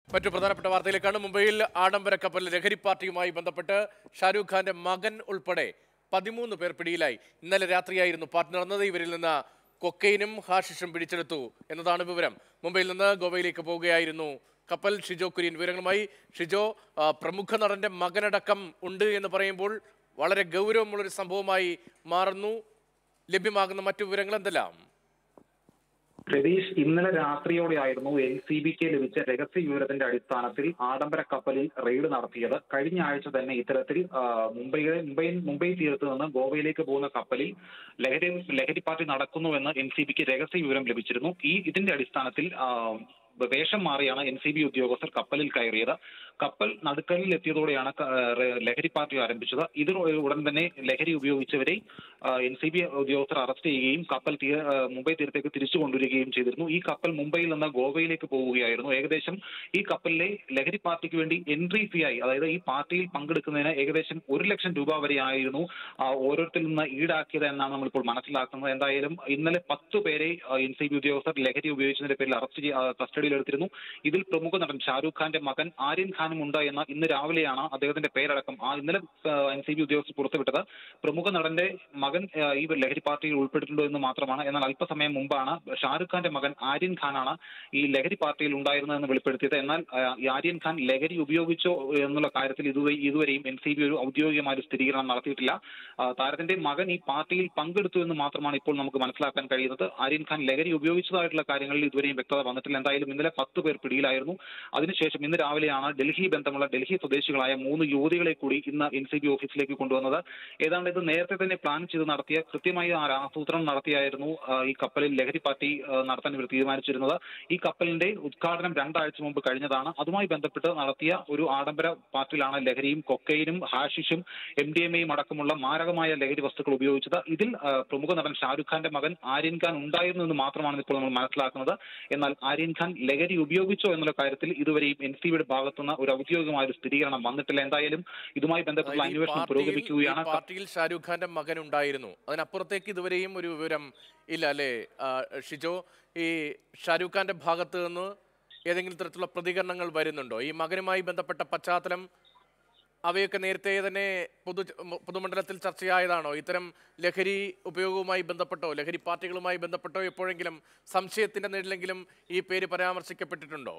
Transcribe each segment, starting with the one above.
മറ്റു പ്രധാനപ്പെട്ട വാർത്തയിലേക്കാണ് മുംബൈയിൽ ആഡംബര കപ്പൽ ലഹരി പാർട്ടിയുമായി ബന്ധപ്പെട്ട് ഷാരൂഖ് ഖാന്റെ മകൻ ഉൾപ്പെടെ പതിമൂന്ന് പേർ പിടിയിലായി ഇന്നലെ രാത്രിയായിരുന്നു പാർട്ടി നടന്നത് ഇവരിൽ നിന്ന് കൊക്കൈനും ഹാഷിഷും പിടിച്ചെടുത്തു എന്നതാണ് വിവരം മുംബൈയിൽ നിന്ന് ഗോവയിലേക്ക് പോവുകയായിരുന്നു കപ്പൽ ഷിജോ കുര്യൻ വിവരങ്ങളുമായി ഷിജോ ആ, പ്രമുഖ നടന്റെ മകനടക്കം ഉണ്ട് എന്ന് പറയുമ്പോൾ വളരെ ഗൗരവമുള്ളൊരു സംഭവമായി മാറുന്നു ലഭ്യമാകുന്ന മറ്റു വിവരങ്ങൾ എന്തെല്ലാം രതീഷ് ഇന്നലെ രാത്രിയോടെയായിരുന്നു എൻ സി ബിക്ക് ലഭിച്ച രഹസ്യ വിവരത്തിന്റെ അടിസ്ഥാനത്തിൽ ആഡംബര കപ്പലിൽ റെയ്ഡ് നടത്തിയത് കഴിഞ്ഞ ആഴ്ച തന്നെ ഇത്തരത്തിൽ ആ, മുംബൈയിലെ മുംബൈ മുംബൈ തീരത്ത് നിന്ന് ഗോവയിലേക്ക് പോകുന്ന കപ്പലിൽ ലഹരി ലഹരി പാർട്ടി നടക്കുന്നുവെന്ന് എൻ സി ബിക്ക് രഹസ്യ വിവരം ലഭിച്ചിരുന്നു ഈ ഇതിന്റെ അടിസ്ഥാനത്തിൽ ആ, വേഷം മാറിയാണ് എൻ സി ബി ഉദ്യോഗസ്ഥർ കപ്പലിൽ കയറിയത് കപ്പൽ നടുക്കലിൽ എത്തിയതോടെയാണ് ക- റെ- ലഹരി പാർട്ടി ആരംഭിച്ചത് ഇത് ഉടൻ തന്നെ ലഹരി ഉപയോഗിച്ചവരെ എൻ സി ബി ഉദ്യോഗസ്ഥർ അറസ്റ്റ് ചെയ്യുകയും കപ്പൽ തീര ആ, മുംബൈ തീരത്തേക്ക് തിരിച്ചു കൊണ്ടുവരികയും ചെയ്തിരുന്നു ഈ കപ്പൽ മുംബൈയിൽ നിന്ന് ഗോവയിലേക്ക് പോവുകയായിരുന്നു ഏകദേശം ഈ കപ്പലിലെ ലഹരി പാർട്ടിക്ക് വേണ്ടി എൻട്രി ഫീ ആയി അതായത് ഈ പാർട്ടിയിൽ പങ്കെടുക്കുന്നതിന് ഏകദേശം ഒരു ലക്ഷം രൂപ വരെ ആയിരുന്നു ആ, ഓരോരുത്തരിൽ നിന്ന് ഈടാക്കിയത് എന്നാണ് നമ്മളിപ്പോൾ മനസ്സിലാക്കുന്നത് എന്തായാലും ഇന്നലെ പത്ത് പേരെ എൻ സി ബി ഉദ്യോഗസ്ഥർ ലഹരി ഉപയോഗിച്ചതിന്റെ പേരിൽ അറസ്റ്റ് ചെയ്യ- ആ, കസ്റ്റഡിയിലെടുത്തിരുന്നു ഇതിൽ പ്രമുഖ നടൻ ഷാരൂഖ് ഖാന്റെ മകൻ ആര്യൻ ഖാനും ഉണ്ട് എന്ന് ഇന്ന് രാവിലെയാണ് അദ്ദേഹത്തിന്റെ പേരടക്കം ആ ഇന്നലെ എൻ സി ബി ഉദ്യോഗസ്ഥർ പുറത്തുവിട്ടത് പ്രമുഖ നടന്റെ മകൻ ആ, ഈ ലഹരി പാർട്ടിയിൽ ഉൾപ്പെട്ടിട്ടുണ്ടോ എന്ന് മാത്രമാണ് എന്നാൽ അല്പസമയം മുമ്പാണ് ഷാരൂഖ് ഖാന്റെ മകൻ ആര്യൻ ഖാനാണ് ഈ ലഹരി പാർട്ടിയിൽ ഉണ്ടായിരുന്നതെന്ന് വെളിപ്പെടുത്തിയത് എന്നാൽ ആ, ഈ ആര്യൻ ഖാൻ ലഹരി ഉപയോഗിച്ചോ എന്നുള്ള കാര്യത്തിൽ ഇതുവരെ ഇതുവരെയും എൻ സി ബി ഒരു ഔദ്യോഗികമായ ഒരു സ്ഥിരീകരണം നടത്തിയിട്ടില്ല ആ, താരത്തിന്റെ മകൻ ഈ പാർട്ടിയിൽ പങ്കെടുത്തു എന്ന് മാത്രമാണ് ഇപ്പോൾ നമുക്ക് മനസ്സിലാക്കാൻ കഴിയുന്നത് ആര്യൻ ഖാൻ ലഹരി ഉപയോഗിച്ചതായിട്ടുള്ള കാര്യങ്ങളിൽ ഇതുവരെയും വ്യക്തത വന്നിട്ടില്ല എന്തായാലും ഇന്നലെ പത്ത് പേർ പിടിയിലായിരുന്നു അതിനുശേഷം ഇന്ന് രാവിലെയാണ് ഡൽഹി ബന്ധമുള്ള ഡൽഹി സ്വദേശികളായ മൂന്ന് യുവതികളെ കൂടി ഇന്ന് എൻ സി ബി ഓഫീസിലേക്ക് കൊണ്ടുവന്നത് ഏതാണ്ട് ഇത് നേരത്തെ തന്നെ പ്ലാൻ ചെയ്ത് നടത്തിയ കൃത്യമായ ആ ആസൂത്രണം നടത്തിയായിരുന്നു ആ, ഈ കപ്പലിൽ ലഹരി പാർട്ടി ആ, നടത്താൻ ഇവർ തീരുമാനിച്ചിരുന്നത് ഈ കപ്പലിന്റെ ഉദ്ഘാടനം രണ്ടാഴ്ച മുമ്പ് കഴിഞ്ഞതാണ് അതുമായി ബന്ധപ്പെട്ട് നടത്തിയ ഒരു ആഡംബര പാർട്ടിയിലാണ് ലഹരിയും കൊക്കൈനും ഹാഷിഷും എം ഡി എം എയും അടക്കമുള്ള മാരകമായ ലഹരി വസ്തുക്കൾ ഉപയോഗിച്ചത് ഇതിൽ ആ, പ്രമുഖ നടൻ ഷാരൂഖ് ഖാന്റെ മകൻ ആര്യൻ ഖാൻ ഉണ്ടായിരുന്നു എന്ന് മാത്രമാണ് ഇപ്പോൾ നമ്മൾ മനസ്സിലാക്കുന്നത് എന്നാൽ ആര്യൻ ഖാൻ ലഹരി ഉപയോഗിച്ചോ എന്നുള്ള കാര്യത്തിൽ ഇതുവരെയും എൻ സി ബിയുടെ ഭാഗത്തുനിന്ന് ഒരു ഔദ്യോഗികമായ ഒരു സ്ഥിരീകരണം വന്നിട്ടില്ല എന്തായാലും ഇതുമായി ബന്ധപ്പെട്ടുള്ള ഈ അന്വേഷണം പാർട്ടിയിൽ- പുരോഗമിക്കുകയാണ് ഈ പാർട്ടിയിൽ ഷാരൂഖ് ഖാന്റെ മകൻ ഉണ്ടായിരുന്നു അതിനപ്പുറത്തേക്ക് ഇതുവരെയും ഒരു വിവരം ഇല്ല അല്ലേ ആ, ഷിജോ ഈ ഷാരൂഖ് ഖാന്റെ ഭാഗത്ത് നിന്ന് ഏതെങ്കിലും തരത്തിലുള്ള പ്രതികരണങ്ങൾ വരുന്നുണ്ടോ ഈ മകനുമായി ബന്ധപ്പെട്ട പശ്ചാത്തലം അവയൊക്കെ നേരത്തെ തന്നെ പൊതു പൊതുമണ്ഡലത്തിൽ ചർച്ചയായതാണോ ഇത്തരം ലഹരി ഉപയോഗവുമായി ബന്ധപ്പെട്ടോ ലഹരി പാർട്ടികളുമായി ബന്ധപ്പെട്ടോ എപ്പോഴെങ്കിലും സംശയത്തിന്റെ നിഴലെങ്കിലും ഈ പേര് പരാമർശിക്കപ്പെട്ടിട്ടുണ്ടോ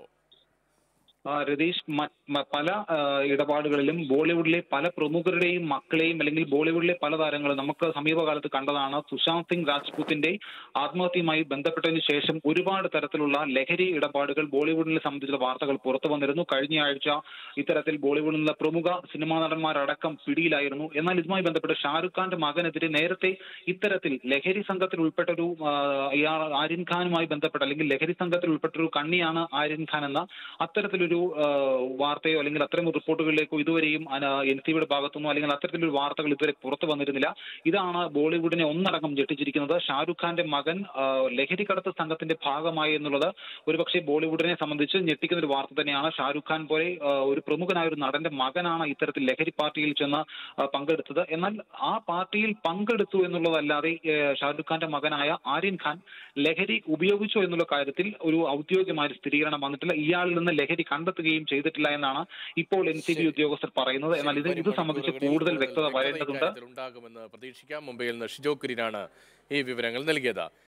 ആ, രതീഷ് മ- മ- പല ആ, ഇടപാടുകളിലും ബോളിവുഡിലെ പല പ്രമുഖരുടെയും മക്കളെയും അല്ലെങ്കിൽ ബോളിവുഡിലെ പല താരങ്ങളും നമുക്ക് സമീപകാലത്ത് കണ്ടതാണ് സുശാന്ത് സിംഗ് രാജ്പൂത്തിന്റെ ആത്മഹത്യയുമായി ബന്ധപ്പെട്ടതിന് ശേഷം ഒരുപാട് തരത്തിലുള്ള ലഹരി ഇടപാടുകൾ ബോളിവുഡിനെ സംബന്ധിച്ചുള്ള വാർത്തകൾ പുറത്തു വന്നിരുന്നു കഴിഞ്ഞ ആഴ്ച ഇത്തരത്തിൽ ബോളിവുഡിൽ നിന്നുള്ള പ്രമുഖ സിനിമാ നടന്മാരടക്കം പിടിയിലായിരുന്നു എന്നാൽ ഇതുമായി ബന്ധപ്പെട്ട് ഷാരൂഖ് ഖാന്റെ മകനെതിരെ നേരത്തെ ഇത്തരത്തിൽ ലഹരി സംഘത്തിൽ ഉൾപ്പെട്ട ഒരു ആ, ഇയാൾ ആര്യൻ ഖാനുമായി ബന്ധപ്പെട്ട അല്ലെങ്കിൽ ലഹരി സംഘത്തിൽ ഉൾപ്പെട്ട ഒരു കണ്ണിയാണ് ആര്യൻ ഖാൻ എന്ന അത്തരത്തിലൊരു ആ, വാർത്തയോ അല്ലെങ്കിൽ അത്തരം റിപ്പോർട്ടുകളിലേക്കോ ഇതുവരെയും എൻ സി ബിയുടെ ഭാഗത്തുനിന്നോ അല്ലെങ്കിൽ അത്തരത്തിലൊരു വാർത്തകൾ ഇതുവരെ പുറത്തു വന്നിരുന്നില്ല ഇതാണ് ബോളിവുഡിനെ ഒന്നടങ്കം ഞെട്ടിച്ചിരിക്കുന്നത് ഷാരൂഖ് ഖാന്റെ മകൻ ആ, ലഹരി കടത്ത് സംഘത്തിന്റെ ഭാഗമായി എന്നുള്ളത് ഒരുപക്ഷെ ബോളിവുഡിനെ സംബന്ധിച്ച് ഞെട്ടിക്കുന്ന ഒരു വാർത്ത തന്നെയാണ് ഷാരൂഖ് ഖാൻ പോലെ ആ, ഒരു പ്രമുഖനായ ഒരു നടന്റെ മകനാണ് ഇത്തരത്തിൽ ലഹരി പാർട്ടിയിൽ ചെന്ന് ആ, പങ്കെടുത്തത് എന്നാൽ ആ പാർട്ടിയിൽ പങ്കെടുത്തു എന്നുള്ളതല്ലാതെ ഏ, ഷാരൂഖ് ഖാന്റെ മകനായ ആര്യൻ ഖാൻ ലഹരി ഉപയോഗിച്ചോ എന്നുള്ള കാര്യത്തിൽ ഒരു ഔദ്യോഗികമായ ഒരു സ്ഥിരീകരണം വന്നിട്ടില്ല ഇയാളിൽ നിന്ന് ലഹരി കണ്ടെത്തുകയും ചെയ്തിട്ടില്ല എന്നാണ് ഇപ്പോൾ എൻ സി ബി ഉദ്യോഗസ്ഥർ പറയുന്നത് എന്നാൽ ഇത് ഇത് സംബന്ധിച്ച് കൂടുതൽ വ്യക്തത വരേണ്ടതുണ്ട് ഉണ്ടാകുമെന്ന് പ്രതീക്ഷിക്കാം മുംബൈയിൽ നിന്ന് ഷിജോ കുര്യനാണ് ഈ വിവരങ്ങൾ നൽകിയത്